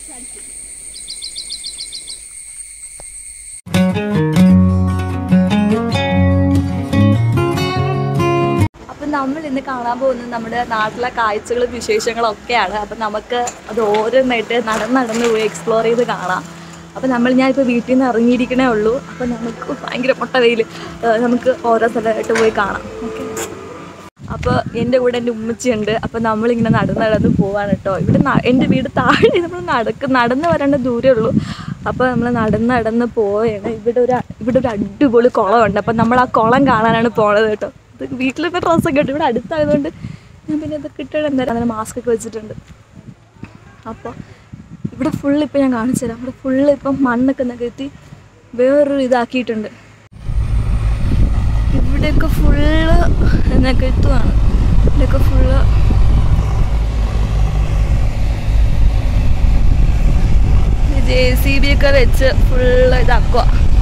അപ്പം നമ്മൾ ഇന്ന് കാണാൻ പോകുന്നത് നമ്മുടെ നാട്ടിലെ കാഴ്ചകളും വിശേഷങ്ങളും ഒക്കെയാണ് അപ്പം നമുക്ക് അത് ഓരോന്നായിട്ട് നടന്ന് നടന്ന് പോയി എക്സ്പ്ലോർ ചെയ്ത് കാണാം അപ്പം നമ്മൾ ഞാൻ ഇപ്പോൾ വീട്ടിൽ നിന്ന് ഇറങ്ങിയിരിക്കണേ ഉള്ളൂ അപ്പം നമുക്ക് ഭയങ്കര മുട്ട വെയിൽ നമുക്ക് ഓരോ സ്ഥലമായിട്ട് പോയി കാണാം ഓക്കെ അപ്പോൾ എൻ്റെ കൂടെ എൻ്റെ ഉമ്മച്ചിയുണ്ട് അപ്പോൾ നമ്മളിങ്ങനെ നടന്ന് നടന്ന് പോവാണ് കേട്ടോ ഇവിടെ ന- എൻ്റെ വീട് താഴെ നമ്മൾ നടക്ക് നടന്ന് വരേണ്ട ദൂരമേ ഉള്ളൂ അപ്പോൾ നമ്മൾ നടന്ന് നടന്ന് പോവുകയാണ് ഇവിടെ ഒരു അ- ഇവിടെ ഒരു അടിപൊളി കുളമുണ്ട് അപ്പം നമ്മൾ ആ കുളം കാണാനാണ് പോണത് കേട്ടോ ഇത് വീട്ടിലിപ്പോൾ ഡ്രസ്സൊക്കെ ഇട്ട് ഇവിടെ അടുത്തായതുകൊണ്ട് ഞാൻ പിന്നെ ഇതൊക്കെ ഇട്ടിട്ട് എന്തായാലും അങ്ങനെ മാസ്ക് ഒക്കെ വെച്ചിട്ടുണ്ട് അപ്പോൾ ഇവിടെ ഫുള്ള് ഇപ്പം ഞാൻ കാണിച്ചു തരാം ഇവിടെ ഫുള്ള് ഇപ്പം മണ്ണൊക്കെ നികത്തി വേറൊരു ഇതാക്കിയിട്ടുണ്ട് ഇവിടെയൊക്കെ ഫുള്ള് നികത്തുവാണ് ഇവിടെയൊക്കെ ഫുള്ള് ജെ സി ബി ഒക്കെ വെച്ച് ഫുള്ള് ഇതാക്കുക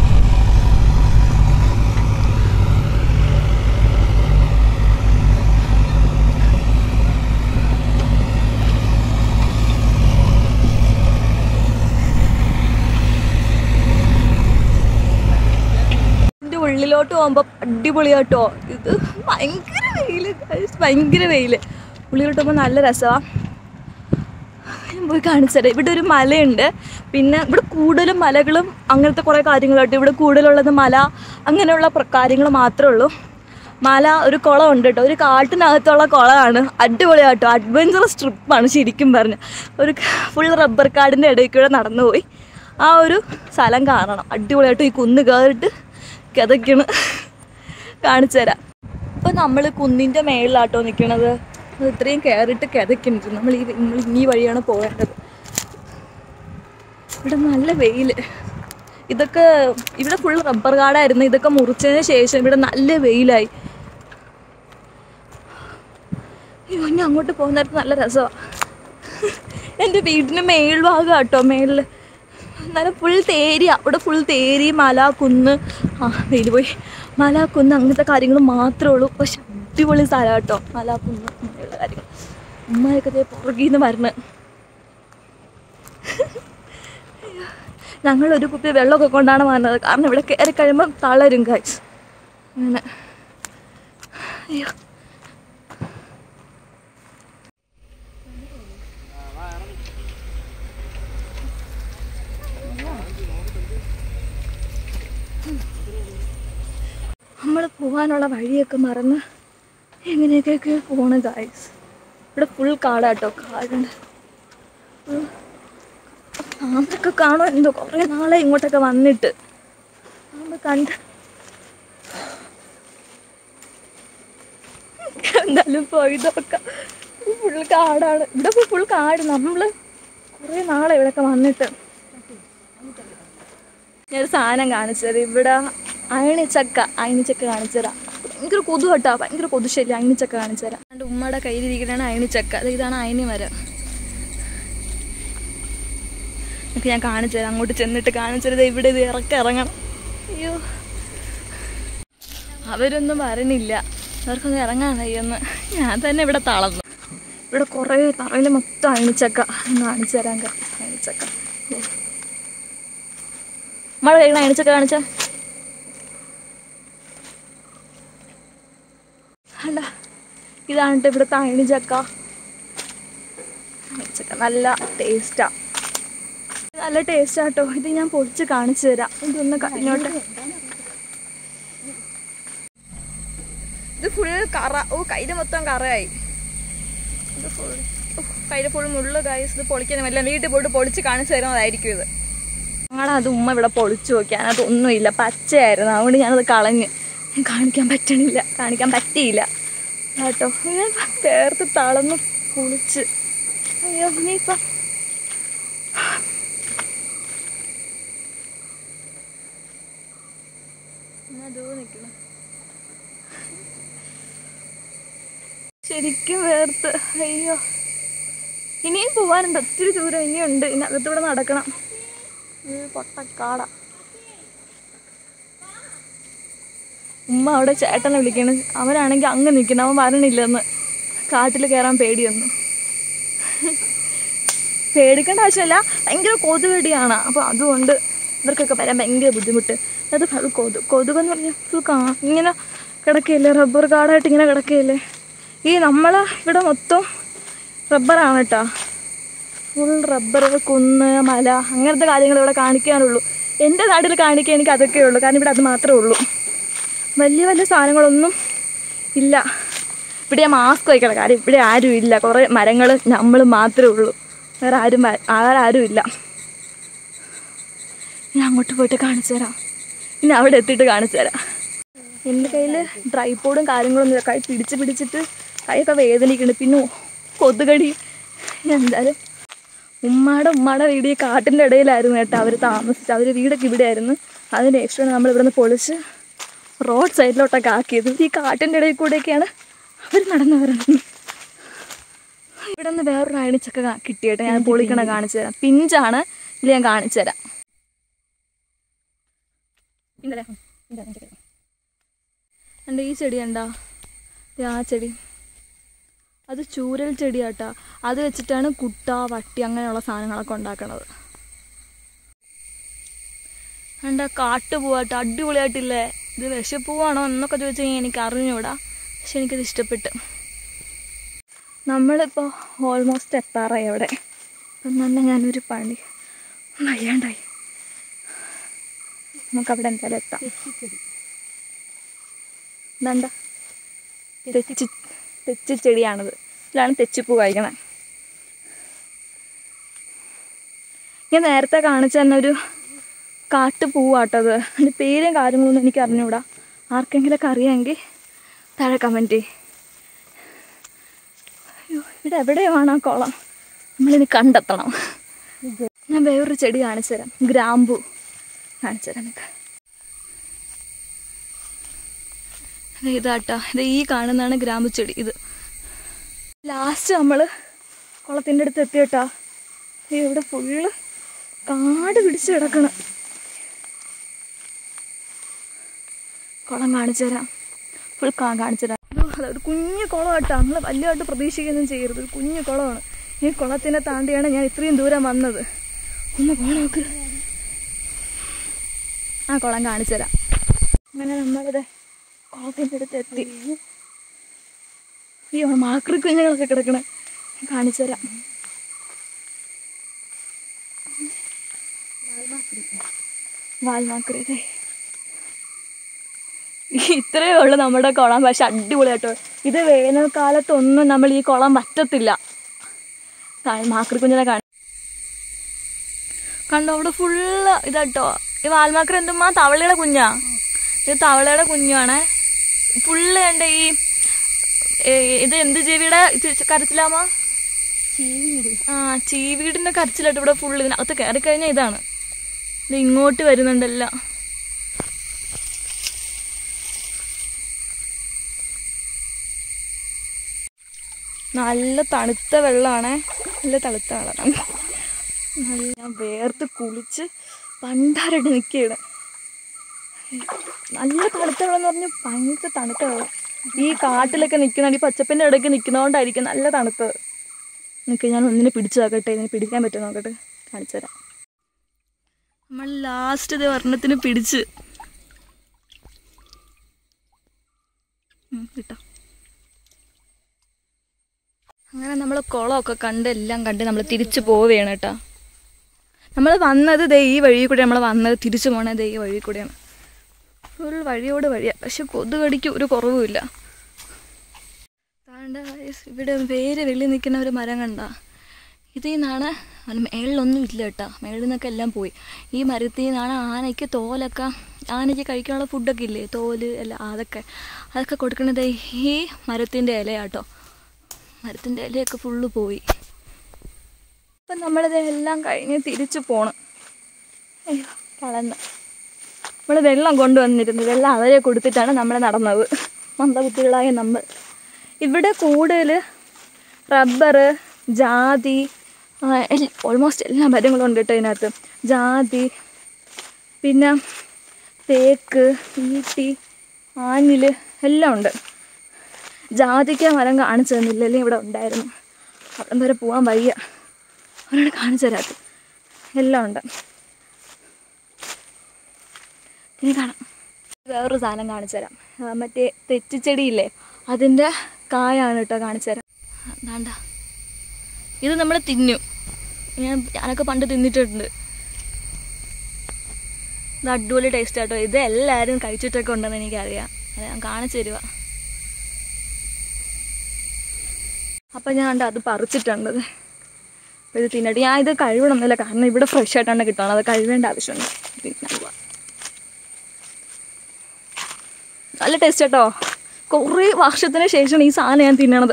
ഇതിന്റെ ഉള്ളിലോട്ട് പോകുമ്പോൾ അടിപൊളിയാട്ടോ ഇത് ഭയങ്കര വെയില് guys, ഭയങ്കര വെയില് ഉള്ളിലോട്ട് പോകുമ്പോൾ നല്ല രസമാണ് ഞാൻ പോയി കാണിച്ചത് ഇവിടെ ഒരു മലയുണ്ട് പിന്നെ ഇവിടെ കൂടുതലും മലകളും അങ്ങനത്തെ കുറേ കാര്യങ്ങളായിട്ട് ഇവിടെ കൂടുതലുള്ളത് മല അങ്ങനെയുള്ള കാര്യങ്ങൾ മാത്രമേ ഉള്ളൂ മല ഒരു കുളം ഉണ്ട് കേട്ടോ ഒരു കാട്ടിനകത്തുള്ള കുളമാണ് അടിപൊളിയാട്ടോ അഡ്വഞ്ചറസ് ട്രിപ്പാണ് ശരിക്കും പറഞ്ഞ ഒരു ഫുൾ റബ്ബർ കാടിൻ്റെ ഇടയിൽ കൂടെ നടന്നു പോയി ആ ഒരു സ്ഥലം കാണണം അടിപൊളിയായിട്ട് ഈ കുന്ന് കയറിയിട്ട് കിതയ്ക്കണ് കാണിച്ചു തരാം ഇപ്പം നമ്മൾ കുന്നിൻ്റെ മേളിലാട്ടോ നിൽക്കണത് ഇത്രയും കയറിയിട്ട് കിതയ്ക്കുന്നുണ്ട് നമ്മൾ ഈ നമ്മൾ ഈ വഴിയാണ് പോകേണ്ടത് ഇവിടെ നല്ല വെയിൽ ഇതൊക്കെ ഇവിടെ ഫുൾ റബ്ബർ കാടായിരുന്നു ഇതൊക്കെ മുറിച്ചതിന് ശേഷം ഇവിടെ നല്ല വെയിലായി അയ്യോ ഇനി അങ്ങോട്ട് പോകുന്നിടത്ത് നല്ല രസമാണ് എൻ്റെ വീടിന് മേൽഭാഗം കേട്ടോ മേളിൽ എന്നാലും ഫുൾ തേരിയ അവിടെ ഫുൾ തേരി മല കുന്ന് ആ വെയിൽ പോയി മല കുന്ന് അങ്ങനത്തെ കാര്യങ്ങൾ മാത്രമേ ഉള്ളൂ പക്ഷെ അടിപൊളി സ്ഥലം കേട്ടോ മല കുന്ന് അങ്ങനെയുള്ള കാര്യങ്ങൾ ഉമ്മയൊക്കെ ദേ പുറകിൽ നിന്ന് വരണം ഞങ്ങൾ ഒരു കുപ്പി വെള്ളമൊക്കെ കൊണ്ടാണ് വന്നത് കാരണം ഇവിടെ കയറി കഴിയുമ്പം തളരും കാഴ്ച അങ്ങനെ അയ്യോ നമ്മൾ പോകാനുള്ള വഴിയൊക്കെ മറന്ന് എങ്ങനെയൊക്കെ പോണ് ഗായ്സ് ഇവിടെ ഫുൾ കാടാട്ടോ കാടുണ്ട് പാമ്പൊക്കെ കാണോ എന്തോ കുറേ നാളെ ഇങ്ങോട്ടൊക്കെ വന്നിട്ട് പാമ്പ് കണ്ട് എന്തായാലും പോയി നോക്കാം ഫുൾ കാടാണ് ഇവിടെ ഫുൾ കാട് നമ്മൾ കുറേ നാളെ ഇവിടെയൊക്കെ വന്നിട്ട് ഞാനൊരു സാധനം കാണിച്ചത് ഇവിടെ അയണിച്ചക്ക അയണിച്ചക്ക കാണിച്ചുതരാം ഭയങ്കര കൊതു കേട്ടോ ഭയങ്കര കൊതുശല്യം അയണിച്ചക്ക കാണിച്ചുതരാം എൻ്റെ ഉമ്മയുടെ കയ്യിലിരിക്കുന്നതാണ് അയണിച്ചക്ക അത് ഇതാണ് അയനി മരം ഒക്കെ ഞാൻ കാണിച്ചുതരാം അങ്ങോട്ട് ചെന്നിട്ട് കാണിച്ചത് ഇവിടെ ഇത് ഇറക്കി ഇറങ്ങണം അയ്യോ അവരൊന്നും വരണില്ല അവർക്കൊന്നും ഇറങ്ങാൻ കഴിയുമെന്ന് ഞാൻ തന്നെ ഇവിടെ തളർന്നു ഇവിടെ കുറേ തറയിൽ മൊത്തം അയണിച്ചക്ക ഒന്ന് കാണിച്ചു തരാൻ അയണിച്ചക്ക ദേ. മഴ കഴിയണ അയണിച്ചക്ക കാണിച്ച അല്ല ഇതാണ് ട്ടോ ഇവിടുത്തെ അയണിച്ചക്ക അയണിച്ചക്ക നല്ല ടേസ്റ്റാ നല്ല ടേസ്റ്റ് ആട്ടോ ഇത് ഞാൻ പൊടിച്ച് കാണിച്ചു തരാം ഇതൊന്ന് കഴിഞ്ഞോട്ടെ ഇത് ഫുൾ കറ ഓ കയ്യിൽ മൊത്തം കറയായി ഇത് ഫുൾ കയ്യിൽ ഫുൾ മുള്ളു കായ്സ് ഇത് പൊളിക്കാൻ വല്ല വീട്ടിൽ പോയിട്ട് പൊളിച്ച് കാണിച്ചു തരുന്നതായിരിക്കും ഇത് ഞങ്ങളത് ഉമ്മ ഇവിടെ പൊളിച്ചു നോക്കി അതിനകത്ത് ഒന്നുമില്ല പച്ചയായിരുന്നു അതുകൊണ്ട് ഞാനത് കളഞ്ഞ് കാണിക്കാൻ പറ്റണില്ല കാണിക്കാൻ പറ്റിയില്ല കേട്ടോ ഞാൻ പേർത്ത് തളർന്ന് കുളിച്ച് അയ്യോ ഇനിയിപ്പം അതോ നിൽക്കണം ശരിക്കും വേർത്ത് അയ്യോ ഇനിയും പോവാനുണ്ട് ഒത്തിരി ദൂരം ഇനിയുണ്ട് ഇനി അകത്തൂടെ നടക്കണം ഇത് പൊട്ടക്കാട ഉമ്മ അവിടെ ചേട്ടനെ വിളിക്കണ് അവനാണെങ്കിൽ അങ്ങ് നിൽക്കണം അവൻ വരണില്ലെന്ന് കാട്ടിൽ കയറാൻ പേടിയൊന്നു പേടിക്കേണ്ട ആവശ്യമില്ല ഭയങ്കര കൊതുകടിയാണ് അപ്പോൾ അതുകൊണ്ട് ഇവർക്കൊക്കെ വരാൻ ഭയങ്കര ബുദ്ധിമുട്ട് അത് ഫുൾ കൊതു കൊതുകെന്ന് പറഞ്ഞാൽ ഫുൾ കാ ഇങ്ങനെ കിടക്കുകയല്ലേ റബ്ബർ കാടായിട്ട് ഇങ്ങനെ കിടക്കുകയല്ലേ ഈ നമ്മൾ ഇവിടെ മൊത്തം റബ്ബറാണ് കേട്ടോ ഫുൾ റബ്ബർ കുന്ന് മല അങ്ങനത്തെ കാര്യങ്ങൾ ഇവിടെ കാണിക്കാനുള്ളൂ എൻ്റെ നാട്ടിൽ കാണിക്കാൻ എനിക്ക് അതൊക്കെ ഉള്ളൂ കാരണം ഇവിടെ അത് മാത്രമേ ഉള്ളൂ വലിയ വലിയ സാധനങ്ങളൊന്നും ഇല്ല ഇവിടെ ഞാൻ മാസ്ക് വയ്ക്കണം കാര്യം ഇവിടെ ആരും ഇല്ല കുറേ മരങ്ങൾ നമ്മൾ മാത്രമേ ഉള്ളൂ വേറെ ആരും വ- വേറെ ആരും ഇല്ല ഞാൻ അങ്ങോട്ട് പോയിട്ട് കാണിച്ചു തരാം ഇനി അവിടെ എത്തിയിട്ട് കാണിച്ചു തരാം എൻ്റെ കയ്യിൽ ട്രൈപ്പോഡും കാര്യങ്ങളൊന്നും ഇല്ല കൈ പിടിച്ച് പിടിച്ചിട്ട് കൈയൊക്കെ വേദനിക്കുന്നുണ്ട് പിന്നെ കൊതുകടി എന്തായാലും ഉമ്മാടെ ഉമ്മാടെ വീട് ഈ കാട്ടിൻ്റെ ഇടയിലായിരുന്നു കേട്ടോ അവർ താമസിച്ചത് അവർ വീടൊക്കെ ഇവിടെ ആയിരുന്നു അതിന് ശേഷമാണ് നമ്മൾ ഇവിടെ നിന്ന് പൊളിച്ച് റോഡ് സൈഡിലോട്ടൊക്കെ ആക്കിയത് ഈ കാട്ടിൻ്റെ ഇടയിൽ കൂടെയൊക്കെയാണ് അവർ നടന്നു വരുന്നത് ഇവിടെ നിന്ന് വേറൊരു അയണിച്ചൊക്കെ കാ- കിട്ടിയിട്ട് ഞാൻ പൊളിക്കണ കാണിച്ചു തരാം പിഞ്ചാണ് ഇതിൽ ഞാൻ കാണിച്ചു തരാം ഇന്നലെ എൻ്റെ ഈ ചെടി കണ്ടാ ദേ ആ ചെടി അത് ചൂരൽ ചെടിയാട്ടാ അത് വെച്ചിട്ടാണ് കുട്ട വട്ടി അങ്ങനെയുള്ള സാധനങ്ങളൊക്കെ ഉണ്ടാക്കണത് എന്താ കാട്ടുപൂവാട്ടോ അടിപൊളിയായിട്ടില്ലേ ഇത് വിഷപ്പൂവാണോ എന്നൊക്കെ ചോദിച്ചു കഴിഞ്ഞാൽ എനിക്ക് അറിഞ്ഞൂടാ പക്ഷെ എനിക്കത് ഇഷ്ടപ്പെട്ടു നമ്മളിപ്പോൾ ഓൾമോസ്റ്റ് എത്താറായി അവിടെ അപ്പം തന്നെ ഞാനൊരു പണി വയ്യാണ്ടായി നമുക്കവിടെ എന്തായാലും എത്താം ഇതെന്താ തെച്ചി തെച്ചി ചെടിയാണിത് ഇതിലാണ് തെച്ചിപ്പൂ കഴിക്കണേ ഞാൻ നേരത്തെ കാണിച്ച തന്നെ ഒരു കാട്ടുപൂവാട്ടത് അതിൻ്റെ പേരും കാര്യങ്ങളൊന്നും എനിക്ക് അറിഞ്ഞൂടാ ആർക്കെങ്കിലൊക്കെ അറിയാമെങ്കിൽ താഴെ കമൻറ്റ് ചെയ്യ് അയ്യോ ഇവിടെ എവിടെയാണ് ആ കുളം നമ്മളിനി കണ്ടെത്തണം ഞാൻ വേറൊരു ചെടി കാണിച്ചു തരാം ഗ്രാമ്പു കാണിച്ചു തരാം നിങ്ങൾക്ക് ദേ ഇതാട്ടാ ഇത് ഈ കാണുന്നതാണ് ഗ്രാമ്പു ചെടി ഇത് ലാസ്റ്റ് നമ്മൾ കുളത്തിൻ്റെ അടുത്ത് എത്തിയട്ടാ ഇവിടെ ഫുള്ള് കാട് പിടിച്ച് കിടക്കണം കുളം കാണിച്ചു തരാം ഫുൾ കാ കാണിച്ചു തരാം ഇത് അതാ ഒരു കുഞ്ഞു കുളം കേട്ടോ നമ്മൾ വലിയതായിട്ട് പ്രതീക്ഷിക്കുകയൊന്നും ചെയ്യരുത് ഒരു കുഞ്ഞു കുളമാണ് ഈ കുളത്തിനെ താണ്ടിയാണ് ഞാൻ ഇത്രയും ദൂരം വന്നത് ഒന്ന് പോകാൻ നോക്ക് ആ കുളം കാണിച്ചു തരാം അങ്ങനെ നമ്മളിത് കുളത്തിൻ്റെ അടുത്ത് എത്തി ഈ മാക്രി കുഞ്ഞുങ്ങളൊക്കെ കിടക്കണേ ഞാൻ കാണിച്ചു തരാം വാൽമാക്രി ഇതേ ഇത്രയേ ഉള്ളൂ നമ്മുടെ കുളം പക്ഷെ അടിപൊളിയാട്ടോ ഇത് വേനൽക്കാലത്തൊന്നും നമ്മൾ ഈ കുളം വറ്റത്തില്ല കാ- മാക്രി കുഞ്ഞിനെ കാണി കണ്ടോ അവിടെ ഫുള്ള് ഇതാട്ടോ ഈ വാൽമാക്രി എന്തുമ്മാ തവളയുടെ കുഞ്ഞാ ഇത് തവളയുടെ കുഞ്ഞാണേ ഫുള്ള് എൻ്റെ ഈ ഏ, ഇത് എന്ത് ജീവിയുടെ ഇത് കരച്ചിലാമോ ആ ചീവീടിന്റെ കരച്ചിലായിട്ട് ഇവിടെ ഫുള്ള് ഇതിനകത്ത് കയറി കഴിഞ്ഞാൽ ഇതാണ് ഇത് ഇങ്ങോട്ട് വരുന്നുണ്ടല്ലോ നല്ല തണുത്ത വെള്ളമാണേ നല്ല തണുത്ത വെള്ളം നല്ല ഞാൻ വേർത്ത് കുളിച്ച് പണ്ടാരട്ട് നിൽക്കുകയാണ് നല്ല തണുത്ത വെള്ളം എന്ന് പറഞ്ഞാൽ ഭയങ്കര തണുത്ത വെള്ളം ഈ കാട്ടിലൊക്കെ നിൽക്കുന്ന ഈ പച്ചപ്പിൻ്റെ ഇടയ്ക്ക് നിൽക്കുന്നതുകൊണ്ടായിരിക്കും നല്ല തണുത്തത് നിൽക്ക് ഞാൻ ഒന്നിനെ പിടിച്ചു നോക്കട്ടെ ഇതിനെ പിടിക്കാൻ പറ്റുമോ നോക്കട്ടെ കാണിച്ചു തരാം നമ്മൾ ലാസ്റ്റ് ഇത് വർണ്ണത്തിന് പിടിച്ച് ഉം, കിട്ടോ അങ്ങനെ നമ്മൾ കുളമൊക്കെ കണ്ട് എല്ലാം കണ്ട് നമ്മൾ തിരിച്ചു പോവുകയാണ് കേട്ടോ നമ്മൾ വന്നത് ദേ ഈ വഴി കൂടെ നമ്മൾ വന്നത് തിരിച്ചു പോണത് ദേ ഈ വഴി കൂടെയാണ് ഫുൾ വഴിയോട് വഴിയാണ് പക്ഷെ കൊതുകടിക്ക് ഒരു കുറവുമില്ല താണ്ട guys, ഇവിടെ വേര് വെള്ളി നിൽക്കുന്ന ഒരു മരം കണ്ട ഇതിൽ നിന്നാണ് അതിന് മേളിലൊന്നും ഇല്ല കേട്ടോ മേളിൽ നിന്നൊക്കെ എല്ലാം പോയി ഈ മരത്തിൽ നിന്നാണ് ആനയ്ക്ക് തോലൊക്കെ ആനയ്ക്ക് കഴിക്കാനുള്ള ഫുഡൊക്കെ ഇല്ലേ തോല് എല്ലാം അതൊക്കെ അതൊക്കെ കൊടുക്കുന്നത് ഈ മരത്തിൻ്റെ ഇലയാട്ടോ മരത്തിൻ്റെ ഇലയൊക്കെ ഫുള്ള് പോയി അപ്പം നമ്മളിത് എല്ലാം കഴിഞ്ഞ് തിരിച്ചു പോണം അയ്യോ കളന്ന് നമ്മൾ വെള്ളം കൊണ്ടുവന്നിരുന്നു വെള്ളം അവരെ കൊടുത്തിട്ടാണ് നമ്മൾ നടന്നത് മന്ദബുദ്ധികളായ നമ്മൾ ഇവിടെ കൂടുതൽ റബ്ബർ ജാതി ഓൾമോസ്റ്റ് എല്ലാ മരങ്ങളും ഉണ്ട് കേട്ടോ ഇതിനകത്ത് ജാതി പിന്നെ തേക്ക് ഈട്ടി ആഞ്ഞിൽ എല്ലാം ഉണ്ട് ജാതിക്ക മരം കാണിച്ചു തന്നില്ലല്ലേ ഇവിടെ ഉണ്ടായിരുന്നു അവിടം വരെ പോകാൻ വയ്യ അവരോട് കാണിച്ചു തരാത്ത എല്ലാം ഉണ്ട് ഇനി കാണാം വേറൊരു സാധനം കാണിച്ചു തരാം ആ, മറ്റേ തെച്ചിച്ചെടിയില്ലേ അതിൻ്റെ കായാണ് കേട്ടോ കാണിച്ചു തരാം വേണ്ട ഇത് നമ്മൾ തിന്നും ഞാൻ ഞാനൊക്കെ പണ്ട് തിന്നിട്ടുണ്ട് ഇത് അടിപൊളി ടേസ്റ്റ് ആട്ടോ ഇത് എല്ലാവരും കഴിച്ചിട്ടൊക്കെ ഉണ്ടെന്ന് എനിക്കറിയാം അത് ഞാൻ കാണിച്ചു തരുക അപ്പം ഞാൻ കണ്ട അത് പറിച്ചിട്ടുണ്ട് അപ്പോൾ ഇത് തിന്നിട്ട് ഞാൻ ഇത് കഴിവണമെന്നില്ല കാരണം ഇവിടെ ഫ്രഷ് ആയിട്ടാണ് കിട്ടുന്നത് അത് കഴിവേണ്ട ആവശ്യമുണ്ട് തിന്നാൻ പോവാം നല്ല ടേസ്റ്റ് കേട്ടോ കുറേ വർഷത്തിന് ശേഷമാണ് ഈ സാധനം ഞാൻ തിന്നണത്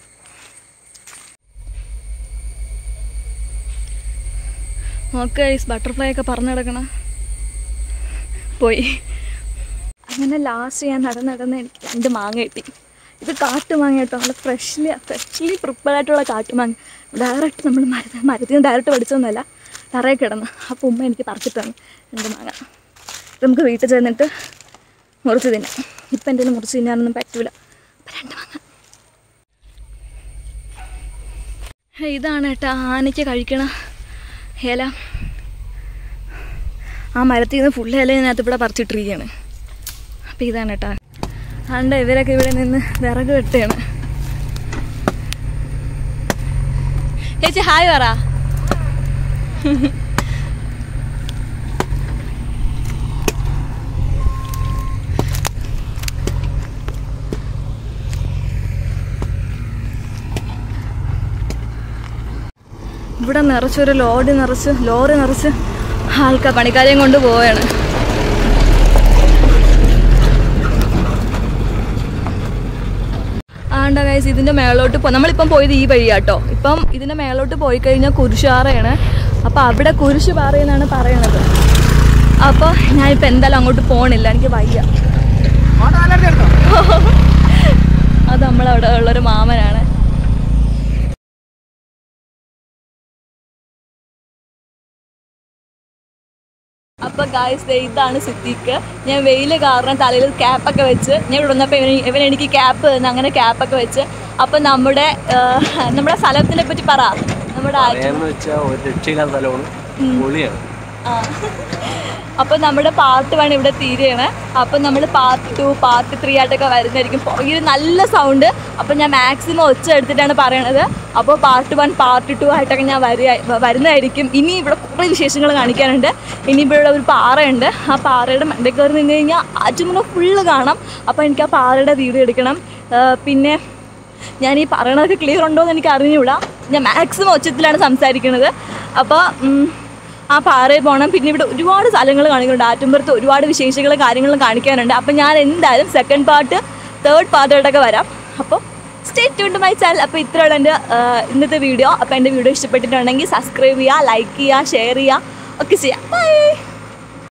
നോക്ക് ഈ ബട്ടർഫ്ലൈ ഒക്കെ പറഞ്ഞു കിടക്കണ പോയി അങ്ങനെ ലാസ്റ്റ് ഞാൻ നടന്ന് നടന്ന് എനിക്ക് രണ്ട് മാങ്ങ കിട്ടി ഇത് കാട്ടുമാങ്ങ കേട്ടോ നല്ല ഫ്രഷ്ലി ഫ്രഷ്ലി പ്രിപ്പയർ ആയിട്ടുള്ള കാട്ടുമാങ്ങ ഡയറക്റ്റ് നമ്മൾ മരത്തിൽ മരത്തിൽ നിന്ന് ഡയറക്റ്റ് പഠിച്ചൊന്നുമല്ല തറയിൽ കിടന്ന് അപ്പോൾ ഉമ്മ എനിക്ക് പറിച്ചിട്ട് തന്നു രണ്ട് മാങ്ങ ഇത് നമുക്ക് വീട്ടിൽ ചെന്നിട്ട് മുറിച്ച് തിന്നാം ഇപ്പം എൻ്റെ മുറിച്ച് തിന്നാനൊന്നും പറ്റൂല അപ്പം രണ്ട് മാങ്ങ ഹേ, ഇതാണ് കേട്ടോ ആനയ്ക്ക് കഴിക്കണ ഇല ആ മരത്തിൽ നിന്ന് ഫുള്ള് ഇല ഇതിനകത്ത് ഇവിടെ പറിച്ചിട്ടിരിക്കുകയാണ് അപ്പം ഇതാണ് കേട്ടോ അതുകൊണ്ട് ഇവരൊക്കെ ഇവിടെ നിന്ന് വിറക് വെട്ടുകയാണ് ചേച്ചി ഹായ് പറ ഇവിടെ നിറച്ചൊരു ലോഡ് നിറച്ച് ലോറി നിറച്ച് ആൾക്കാർ പണിക്കാരെയും കൊണ്ട് പോവുകയാണ് ആണ്ട ഗൈസ് ഇതിൻ്റെ മേളോട്ട് പോ നമ്മളിപ്പം പോയത് ഈ വഴിയാട്ടോ ഇപ്പം ഇതിൻ്റെ മേളോട്ട് പോയി കഴിഞ്ഞാൽ കുരിശുപാറയാണ് അപ്പോൾ അവിടെ കുരിശ് പാറയെന്നാണ് പറയണത് അപ്പോൾ ഞാനിപ്പോൾ എന്തായാലും അങ്ങോട്ട് പോകണില്ല എനിക്ക് വയ്യ അത് നമ്മളവിടെ ഉള്ളൊരു മാമനാണ് അപ്പൊ ഗായ്സ് ദേ ഇതാണ് സിദ്ദീഖ് ഞാൻ വെയിൽ കാരണം തലയിൽ ക്യാപ്പൊക്കെ വെച്ച് ഞാൻ ഇവിടെ വന്നപ്പോൾ ഇവൻ ഇവൻ എനിക്ക് ക്യാപ്പ് തന്നു അങ്ങനെ ക്യാപ്പൊക്കെ വെച്ച് അപ്പൊ നമ്മുടെ ആ, നമ്മുടെ സ്ഥലത്തിനെ പറ്റി പറ നമ്മുടെ ആറ്റു പറയാന്ന് വെച്ചാൽ ഒരു രക്ഷയില്ലാത്ത സ്ഥലമാണ് പൊളിയാണ് ആ. അപ്പൊ നമ്മുടെ പാർട്ട് വൺ ഇവിടെ തീരുകയാണ് അപ്പൊ നമ്മൾ പാർട്ട് ടു പാർട്ട് ത്രീ ആയിട്ടൊക്കെ വരുന്നതായിരിക്കും പുറകിൽ നല്ല സൗണ്ട് അപ്പൊ ഞാൻ മാക്സിമം ഒച്ച എടുത്തിട്ടാണ് പറയണത് അപ്പോൾ പാർട്ട് വൺ പാർട്ട് ടു ആയിട്ടൊക്കെ ഞാൻ വരിക വരുന്നതായിരിക്കും ഇനി ഇവിടെ കുറേ വിശേഷങ്ങൾ കാണിക്കാനുണ്ട് ഇനി ഇവിടെ ഒരു പാറയുണ്ട് ആ പാറയുടെ മണ്ടേ കയറി നിന്ന് കഴിഞ്ഞാൽ അജുമുന ഫുള്ള് കാണാം അപ്പോൾ എനിക്ക് ആ പാറയുടെ വീഡിയോ എടുക്കണം ആ, പിന്നെ ഞാൻ ഈ പറയണതൊക്കെ ക്ലിയർ ഉണ്ടോ എന്ന് എനിക്ക് അറിഞ്ഞുകൂടാ ഞാൻ മാക്സിമം ഒച്ചത്തിലാണ് സംസാരിക്കുന്നത് അപ്പോൾ ആ പാറയിൽ പോകണം പിന്നെ ഇവിടെ ഒരുപാട് സ്ഥലങ്ങൾ കാണിക്കുന്നുണ്ട് ആറ്റുമ്പുറത്ത് ഒരുപാട് വിശേഷങ്ങളും കാര്യങ്ങളും കാണിക്കാനുണ്ട് അപ്പം ഞാൻ എന്തായാലും സെക്കൻഡ് പാർട്ട് തേർഡ് പാർട്ടായിട്ടൊക്കെ വരാം അപ്പോൾ stay tune to my channel അപ്പോൾ ഇത്രയുള്ള എൻ്റെ ആ, ഇന്നത്തെ വീഡിയോ അപ്പോൾ എൻ്റെ വീഡിയോ ഇഷ്ടപ്പെട്ടിട്ടുണ്ടെങ്കിൽ സബ്സ്ക്രൈബ് ചെയ്യുക ലൈക്ക് ചെയ്യുക ഷെയർ ചെയ്യുക ഒക്കെ ചെയ്യാം ബൈ